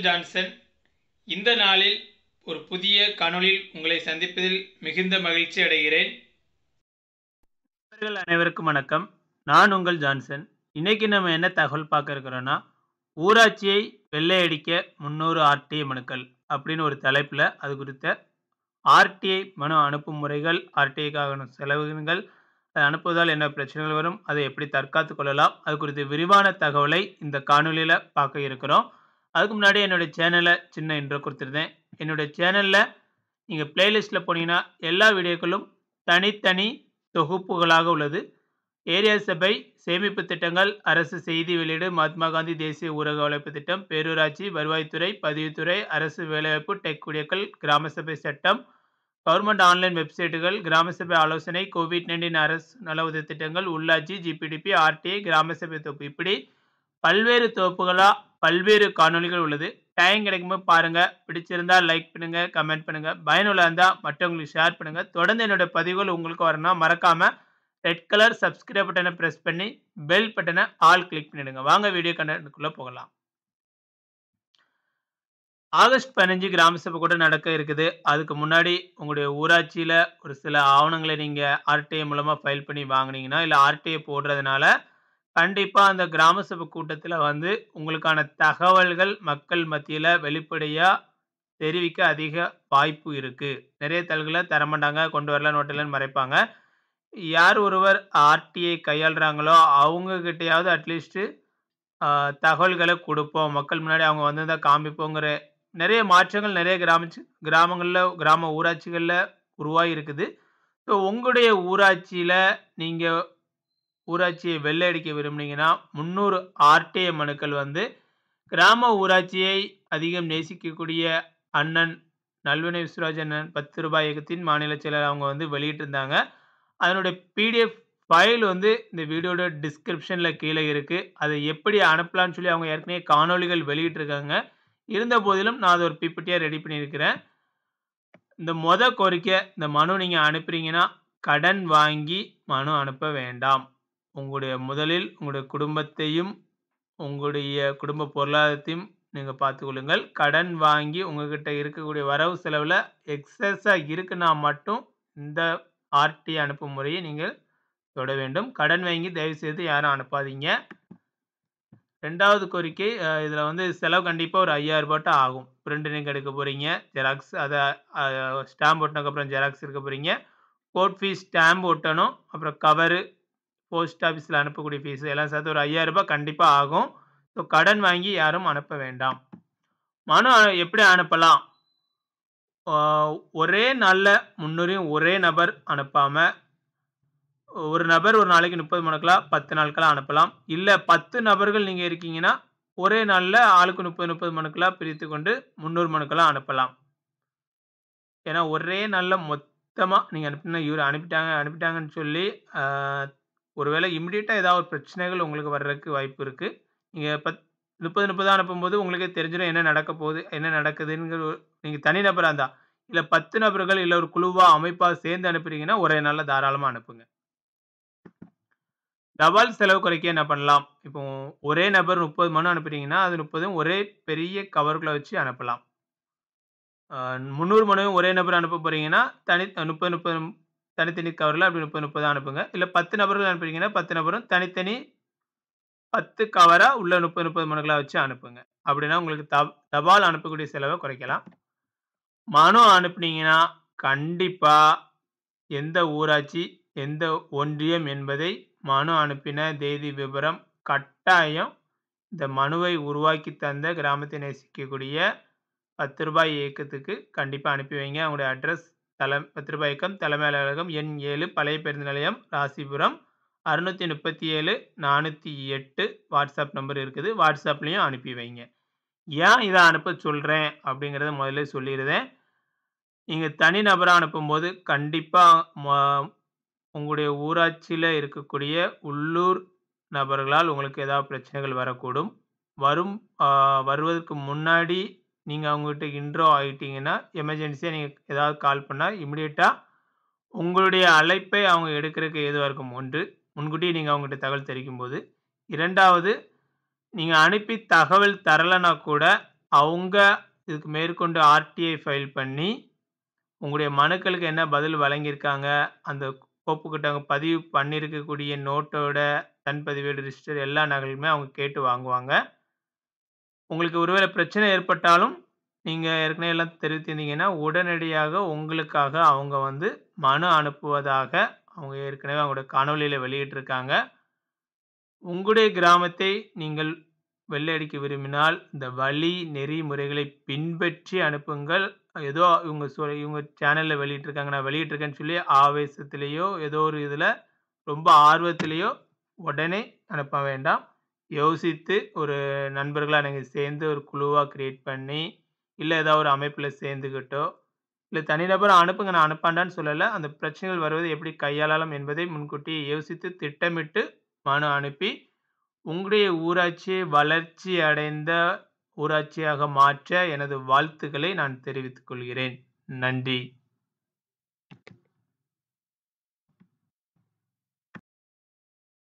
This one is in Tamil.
உங்கள் ஜான்சன் இந்த நாளில் ஒரு புதிய காணொளியில் உங்களை சந்திப்பதில் மிகுந்த மகிழ்ச்சி அடைகிறேன் நண்பர்கள் அனைவருக்கும் வணக்கம் நான் உங்கள் ஜான்சன் இன்னைக்கு நம்ம என்ன தகவல் பார்க்க இருக்கிறோன்னா ஊராட்சியை வெள்ளையடிக்க முன்னூறு ஆர்டிஐ மனுக்கள் அப்படின்னு ஒரு தலைப்பில் அது குறித்த ஆர்டிஐ மனு அனுப்பும் முறைகள் ஆர்டிஐக்கான செலவுகள் அதை அனுப்புவதால் என்ன பிரச்சனைகள் வரும் அதை எப்படி தற்காத்து கொள்ளலாம் அது குறித்த விரிவான தகவலை இந்த காணொலியில் பார்க்க இருக்கிறோம் அதுக்கு முன்னாடி என்னுடைய சேனலை சின்ன இன்ட்ரோ கொடுத்துருந்தேன் என்னுடைய சேனலில் நீங்கள் பிளேலிஸ்ட்டில் போனீங்கன்னா எல்லா வீடியோக்களும் தனித்தனி தொகுப்புகளாக உள்ளது ஏரியா சபை சேமிப்பு திட்டங்கள் அரசு செய்தி வெளியீடு மகாத்மா காந்தி தேசிய ஊரக வளர்ப்பு திட்டம் பேரூராட்சி வருவாய்த்துறை பதிவுத்துறை அரசு வேலைவாய்ப்பு டெக் குடியக்கள் கிராம சபை சட்டம் கவர்மெண்ட் ஆன்லைன் வெப்சைட்டுகள் கிராம சபை ஆலோசனை கோவிட் நைன்டீன் அரசு நல உதவி திட்டங்கள் உள்ளாட்சி ஜிபிடிபி ஆர்டிஐ கிராம சபை தொகுப்பு இப்படி பல்வேறு தொகுப்புகளாக பல்வேறு காணொலிகள் உள்ளது டைம் கிடைக்கும்போது பாருங்கள் பிடிச்சிருந்தா லைக் பண்ணுங்கள் கமெண்ட் பண்ணுங்கள் பயனுள்ள இருந்தால் மற்றவங்களுக்கு ஷேர் பண்ணுங்கள் தொடர்ந்து என்னோட பதிவுகள் உங்களுக்கு வரணும் மறக்காமல் ரெட் கலர் சப்ஸ்கிரைப் பட்டனை ப்ரெஸ் பண்ணி பெல் பட்டனை ஆல் கிளிக் பண்ணிடுங்க வாங்க வீடியோ கண்டென்ட்டுக்குள்ளே போகலாம் ஆகஸ்ட் பதினஞ்சு கிராம சபை கூட நடக்க இருக்குது அதுக்கு முன்னாடி உங்களுடைய ஊராட்சியில் ஒரு சில ஆவணங்களை நீங்கள் ஆர்டிஐ மூலமாக ஃபைல் பண்ணி வாங்கினீங்கன்னா இல்லை ஆர்டிஐ போடுறதுனால கண்டிப்பாக அந்த கிராம சபை கூட்டத்தில் வந்து உங்களுக்கான தகவல்கள் மக்கள் மத்தியில் வெளிப்படையாக தெரிவிக்க அதிக வாய்ப்பு இருக்குது நிறைய தகவல்களை தரமாட்டாங்க கொண்டு வரல நோட்டில்னு மறைப்பாங்க யார் ஒருவர் ஆர்டிஐ கையாளுறாங்களோ அவங்கக்கிட்டையாவது அட்லீஸ்ட்டு தகவல்களை கொடுப்போம் மக்கள் முன்னாடி அவங்க வந்ததை காமிப்போங்கிற நிறைய மாற்றங்கள் நிறைய கிராம கிராமங்களில் கிராம ஊராட்சிகளில் உருவாகி இருக்குது ஸோ உங்களுடைய ஊராட்சியில் நீங்கள் ஊராட்சியை வெள்ளை அடிக்க விரும்புனீங்கன்னா முந்நூறு ஆர்டிஐ மனுக்கள் வந்து கிராம ஊராட்சியை அதிகம் நேசிக்கக்கூடிய அண்ணன் நல்வினை விஸ்வராஜ் அண்ணன் பத்து ரூபாய் இயக்கத்தின் மாநில செயலர் அவங்க வந்து வெளியிட்டிருந்தாங்க அதனுடைய பிடிஎஃப் ஃபைல் வந்து இந்த வீடியோட டிஸ்கிரிப்ஷனில் கீழே இருக்குது அதை எப்படி அனுப்பலான்னு சொல்லி அவங்க ஏற்கனவே காணொலிகள் வெளியிட்டிருக்காங்க இருந்த போதிலும் நான் அதை ஒரு பிபிடியாக ரெடி பண்ணியிருக்கிறேன் இந்த மொத கோரிக்கை இந்த மனு நீங்கள் அனுப்புறீங்கன்னா கடன் வாங்கி மனு அனுப்ப வேண்டாம் உங்களுடைய முதலில் உங்களுடைய குடும்பத்தையும் உங்களுடைய குடும்ப பொருளாதாரத்தையும் நீங்கள் பார்த்துக்கொள்ளுங்கள் கடன் வாங்கி உங்ககிட்ட இருக்கக்கூடிய வரவு செலவில் எக்ஸஸாக இருக்குன்னா மட்டும் இந்த ஆர்டி அனுப்பும் முறையை நீங்கள் தொட வேண்டும் கடன் வாங்கி தயவுசெய்து யாரும் அனுப்பாதீங்க ரெண்டாவது கோரிக்கை இதில் வந்து செலவு கண்டிப்பாக ஒரு ஐயாயிரம் ரூபாய்ட்டு ஆகும் பிரிண்ட் நீங்கள் எடுக்க போகிறீங்க ஜெராக்ஸ் அதை ஸ்டாம்ப் ஒட்டினதுக்கப்புறம் ஜெராக்ஸ் இருக்க போகிறீங்க கோர்ட் ஃபீஸ் ஸ்டாம்ப் ஒட்டணும் அப்புறம் கவரு போஸ்ட் ஆஃபீஸில் அனுப்பக்கூடிய ஃபீஸ் எல்லாம் சேர்த்து ஒரு ஐயாயிரம் ரூபாய் கண்டிப்பாக ஆகும் ஸோ கடன் வாங்கி யாரும் அனுப்ப வேண்டாம் மனு எப்படி அனுப்பலாம் ஒரே நாளில் முன்னுரையும் ஒரே நபர் அனுப்பாமல் ஒரு நபர் ஒரு நாளைக்கு முப்பது மணுக்களாக பத்து நாட்களாக அனுப்பலாம் இல்லை பத்து நபர்கள் நீங்கள் இருக்கீங்கன்னா ஒரே நாளில் ஆளுக்கு முப்பது முப்பது மணுக்களாக பிரித்து கொண்டு முந்நூறு மணுக்களாக அனுப்பலாம் ஏன்னா ஒரே நாளில் மொத்தமாக நீங்கள் அனுப்பினா இவர் அனுப்பிட்டாங்க அனுப்பிட்டாங்கன்னு சொல்லி ஒருவேளை இமிடியேட்டாக ஏதாவது ஒரு பிரச்சனைகள் உங்களுக்கு வர்றதுக்கு வாய்ப்பு இருக்குது நீங்கள் பத் முப்பது முப்பதாக அனுப்பும்போது உங்களுக்கே தெரிஞ்சிடும் என்ன நடக்க போகுது என்ன நடக்குதுங்கிற நீங்கள் தனி நபராக இருந்தால் இல்லை பத்து நபர்கள் இல்லை ஒரு குழுவாக அமைப்பாக சேர்ந்து அனுப்புறீங்கன்னா ஒரே நாளில் தாராளமாக அனுப்புங்க தபால் செலவு குறைக்க என்ன பண்ணலாம் இப்போ ஒரே நபர் முப்பது மனு அனுப்புறீங்கன்னா அது முப்பதும் ஒரே பெரிய கவர்களை வச்சு அனுப்பலாம் முந்நூறு மனுவும் ஒரே நபர் அனுப்ப போகிறீங்கன்னா தனி முப்பது முப்பது தனித்தனி கவரில் அப்படி முப்பது முப்பது அனுப்புங்க இல்லை பத்து நபர்கள் அனுப்புறீங்கன்னா பத்து நபரும் தனித்தனி பத்து கவராக உள்ள முப்பது முப்பது மனுக்களாக வச்சு அனுப்புங்க அப்படின்னா உங்களுக்கு தப் தபால் அனுப்பக்கூடிய செலவை குறைக்கலாம் மனு அனுப்புனீங்கன்னா கண்டிப்பாக எந்த ஊராட்சி எந்த ஒன்றியம் என்பதை மனு அனுப்பின தேதி விவரம் கட்டாயம் இந்த மனுவை உருவாக்கி தந்த கிராமத்தை நேசிக்கக்கூடிய பத்து ரூபாய் இயக்கத்துக்கு கண்டிப்பாக அனுப்பி வைங்க அவங்களுடைய அட்ரஸ் தலை பத்து ரூபாய் இயக்கம் தலைமை அலுவலகம் எண் ஏழு பழைய பேருந்து நிலையம் ராசிபுரம் அறுநூற்றி முப்பத்தி ஏழு நானூற்றி எட்டு வாட்ஸ்அப் நம்பர் இருக்குது வாட்ஸ்அப்லேயும் அனுப்பி வைங்க ஏன் இதை அனுப்ப சொல்கிறேன் அப்படிங்கிறத முதல்ல சொல்லிடுறேன் நீங்கள் தனி நபராக அனுப்பும்போது கண்டிப்பாக உங்களுடைய ஊராட்சியில் இருக்கக்கூடிய உள்ளூர் நபர்களால் உங்களுக்கு ஏதாவது பிரச்சனைகள் வரக்கூடும் வரும் வருவதற்கு முன்னாடி நீங்கள் அவங்ககிட்ட இன்ட்ரோ ஆகிட்டீங்கன்னா எமர்ஜென்சியாக நீங்கள் ஏதாவது கால் பண்ணால் இமிடியேட்டாக உங்களுடைய அழைப்பை அவங்க எடுக்கிறதுக்கு ஏதுவாக இருக்கும் ஒன்று முன்கூட்டியே நீங்கள் அவங்ககிட்ட தகவல் தெரிவிக்கும் போது இரண்டாவது நீங்கள் அனுப்பி தகவல் தரலைன்னா கூட அவங்க இதுக்கு மேற்கொண்டு ஆர்டிஐ ஃபைல் பண்ணி, உங்களுடைய மனுக்களுக்கு என்ன பதில் வழங்கியிருக்காங்க, அந்த கோப்புக்கிட்ட அவங்க பதிவு பண்ணியிருக்கக்கூடிய நோட்டோட தன் பதிவேடு ரிஜிஸ்டர் எல்லா நகலுமே அவங்க கேட்டு வாங்குவாங்க. உங்களுக்கு ஒருவேளை பிரச்சனை ஏற்பட்டாலும், நீங்க ஏற்கனவே எல்லாம் தெரிவித்திருந்தீங்கன்னா, உடனடியாக உங்களுக்காக அவங்க வந்து மனு அனுப்புவதாக அவங்க ஏற்கனவே அவங்களோட காணொளியில வெளியிட்டிருக்காங்க. உங்களுடைய கிராமத்தை நீங்கள் வெள்ளை அடிக்க விரும்பினால், இந்த வழி, நெறிமுறைகளை பின்பற்றி அனுப்புங்கள். ஏதோ இவங்க சொ இவங்க சேனல்ல வெளியிட்டிருக்காங்க, நான் வெளியிட்டிருக்கேன்னு சொல்லி ஆவேசத்திலேயோ, ஏதோ ஒரு இதுல ரொம்ப ஆர்வத்திலேயோ உடனே அனுப்ப வேண்டாம். யோசித்து ஒரு நண்பர்களா நீங்க சேர்ந்து ஒரு குழுவா கிரியேட் பண்ணி, இல்ல ஏதாவது ஒரு அமைப்புல சேர்ந்துக்கிட்டோ, இல்ல தனிநபரா அனுப்புங்க நான் அனுப்ப சொல்லல. அந்த பிரச்சனைகள் வருவதை எப்படி கையாளலாம் என்பதை முன்கூட்டியே யோசித்து, திட்டமிட்டு மனு அனுப்பி, உங்களுடைய ஊராட்சியை வளர்ச்சி அடைந்த ஊராட்சியாக மாற்ற எனது வாழ்த்துக்களை நான் தெரிவித்துக் கொள்கிறேன். நன்றி.